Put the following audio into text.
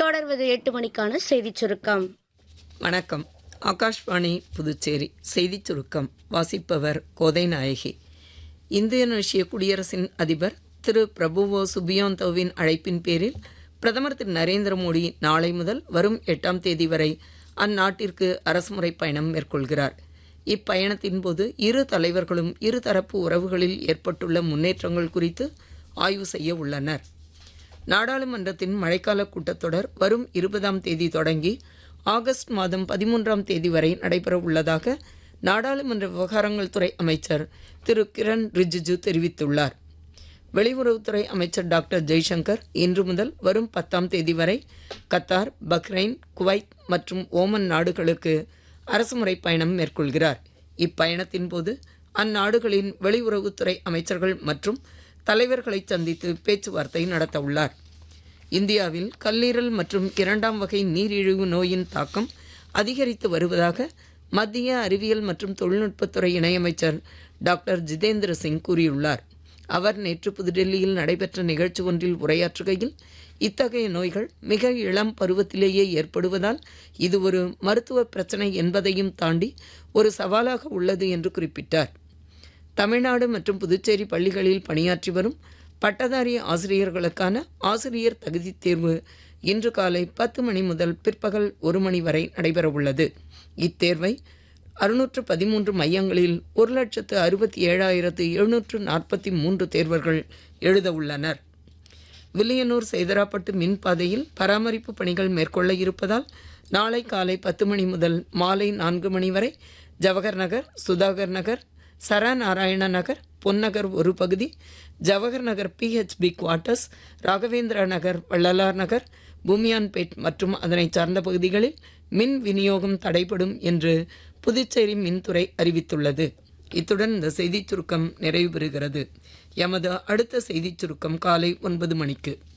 தொடர்வது எட்டு மணிக்கான செய்திச் சுருக்கம் வணக்கம் ஆகாஷ்வாணி புதுச்சேரி செய்திச் சுருக்கம் வாசிப்பவர் கோதை நாயகி இந்தோனேஷிய குடியரசின் அதிபர் திரு பிரபுவோ சுபியோந்தோவின் அழைப்பின் பேரில் பிரதமர் திரு நரேந்திர மோடி நாளை முதல் வரும் எட்டாம் தேதி வரை அந்நாட்டிற்கு அரசுமுறை பயணம் மேற்கொள்கிறார் இப்பயணத்தின் போது இரு தலைவர்களும் இருதரப்பு உறவுகளில் ஏற்பட்டுள்ள முன்னேற்றங்கள் குறித்து ஆய்வு செய்ய உள்ளனர் நாடாளுமன்றத்தின் மழைக்கால கூட்டத்தொடர் வரும் இருபதாம் தேதி தொடங்கி ஆகஸ்ட் மாதம் பதிமூன்றாம் தேதி வரை நடைபெற உள்ளதாக நாடாளுமன்ற விவகாரங்கள் துறை அமைச்சர் திரு கிரண் ரிஜிஜு தெரிவித்துள்ளார் வெளியுறவுத்துறை அமைச்சர் டாக்டர் ஜெய்சங்கர் இன்று முதல் வரும் பத்தாம் தேதி வரை கத்தார் பக்ரைன் குவைத் மற்றும் ஓமன் நாடுகளுக்கு அரசுமுறை பயணம் மேற்கொள்கிறார் இப்பயணத்தின் போது அந்நாடுகளின் வெளியுறவுத்துறை அமைச்சர்கள் மற்றும் தலைவர்களை சந்தித்து பேச்சுவார்த்தை நடத்த உள்ளார் இந்தியாவில் கல்லீரல் மற்றும் இரண்டாம் வகை நீரிழிவு நோயின் தாக்கம் அதிகரித்து வருவதாக மத்திய அறிவியல் மற்றும் தொழில்நுட்பத்துறை இணையமைச்சர் டாக்டர் ஜிதேந்திர சிங் கூறியுள்ளார் அவர் நேற்று புதுடெல்லியில் நடைபெற்ற நிகழ்ச்சி ஒன்றில் உரையாற்றுகையில் இத்தகைய நோய்கள் மிக இளம் பருவத்திலேயே ஏற்படுவதால் இது ஒரு மருத்துவ பிரச்சனை என்பதையும் தாண்டி ஒரு சவாலாக உள்ளது என்று குறிப்பிட்டார் தமிழ்நாடு மற்றும் புதுச்சேரி பள்ளிகளில் பணியாற்றி வரும் பட்டதாரி ஆசிரியர்களுக்கான ஆசிரியர் தகுதித் தேர்வு இன்று காலை பத்து மணி முதல் பிற்பகல் ஒரு மணி வரை நடைபெறவுள்ளது இத்தேர்வை அறுநூற்று பதிமூன்று மையங்களில் ஒரு லட்சத்து அறுபத்தி ஏழாயிரத்து எழுநூற்று நாற்பத்தி மூன்று தேர்வர்கள் எழுத உள்ளனர் வில்லியனூர் சேதராப்பட்டு மின் பாதையில் பராமரிப்பு பணிகள் மேற்கொள்ள இருப்பதால் நாளை காலை பத்து மணி முதல் மாலை நான்கு மணி வரை ஜவஹர் நகர் சுதாகர் நகர் சரநாராயண நகர் பொன்னகர் ஒரு பகுதி ஜவஹர் நகர் பிஹெச்பி குவார்ட்டர்ஸ் ராகவேந்திரா நகர் வள்ளலார் நகர் பூமியான்பேட் மற்றும் அதனை சார்ந்த பகுதிகளில் மின் விநியோகம் தடைபடும் என்று புதுச்சேரி மின்துறை அறிவித்துள்ளது இத்துடன் இந்த செய்திச் சுருக்கம் நிறைவு பெறுகிறது எமது அடுத்த செய்திச் சுருக்கம் காலை ஒன்பது மணிக்கு